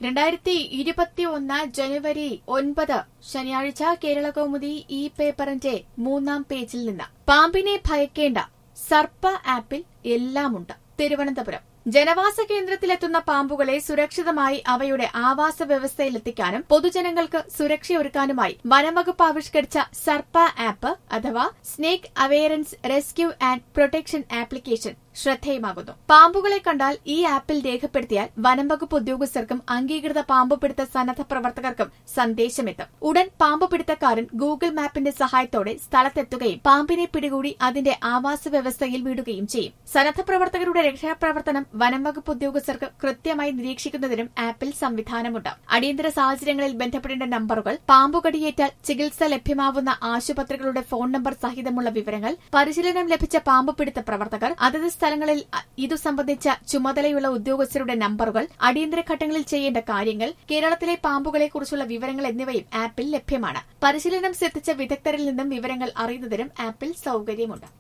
രണ്ടായിരത്തി ഇരുപത്തി ഒന്ന് ജനുവരി ഒൻപത് ശനിയാഴ്ച കേരള കൗമുദി ഈ പേപ്പറിന്റെ മൂന്നാം പേജിൽ നിന്ന് പാമ്പിനെ ഭയക്കേണ്ട സർപ്പ ആപ്പിൽ എല്ലാമുണ്ട് തിരുവനന്തപുരം ജനവാസ കേന്ദ്രത്തിലെത്തുന്ന പാമ്പുകളെ സുരക്ഷിതമായി അവയുടെ ആവാസ വ്യവസ്ഥയിലെത്തിക്കാനും പൊതുജനങ്ങൾക്ക് സുരക്ഷയൊരുക്കാനുമായി വനംവകുപ്പ് ആവിഷ്കരിച്ച സർപ്പ ആപ്പ് അഥവാ snake awareness rescue and protection application ശ്രദ്ധേയമാകുന്നു പാമ്പുകളെ കണ്ടാൽ ഈ ആപ്പിൽ രേഖപ്പെടുത്തിയാൽ വനംവകുപ്പ് ഉദ്യോഗസ്ഥർക്കും അംഗീകൃത പാമ്പുപിടുത്ത സന്നദ്ധ പ്രവർത്തകർക്കും സന്ദേശമെത്തും ഉടൻ പാമ്പുപിടുത്തക്കാരൻ ഗൂഗിൾ മാപ്പിന്റെ സഹായത്തോടെ സ്ഥലത്തെത്തുകയും പാമ്പിനെ പിടികൂടി അതിന്റെ ആവാസ വ്യവസ്ഥയിൽ വിടുകയും ചെയ്യും സന്നദ്ധ പ്രവർത്തകരുടെ രക്ഷാപ്രവർത്തനം വനംവകുപ്പ് ഉദ്യോഗസ്ഥർക്ക് കൃത്യമായി നിരീക്ഷിക്കുന്നതിനും ആപ്പിൽ സംവിധാനമുണ്ട് അടിയന്തര സാഹചര്യങ്ങളിൽ ബന്ധപ്പെടേണ്ട നമ്പറുകൾ പാമ്പുകടിയേറ്റാൽ ചികിത്സ ലഭ്യമാവുന്ന ആശുപത്രികളുടെ ഫോൺ നമ്പർ സഹിതമുള്ള വിവരങ്ങൾ പരിശീലനം ലഭിച്ച പാമ്പുപിടുത്ത പ്രവർത്തകർ അതത് സ്ഥലങ്ങളിൽ ഇതു സംബന്ധിച്ച ചുമതലയുള്ള ഉദ്യോഗസ്ഥരുടെ നമ്പറുകൾ അടിയന്തര ഘട്ടങ്ങളിൽ ചെയ്യേണ്ട കാര്യങ്ങൾ കേരളത്തിലെ പാമ്പുകളെക്കുറിച്ചുള്ള വിവരങ്ങൾ എന്നിവയും ആപ്പിൽ ലഭ്യമാണ് പരിശീലനം സിദ്ധിച്ച വിദഗ്ധരിൽ നിന്നും വിവരങ്ങൾ അറിയുന്നതിനും ആപ്പിൽ സൌകര്യമുണ്ട്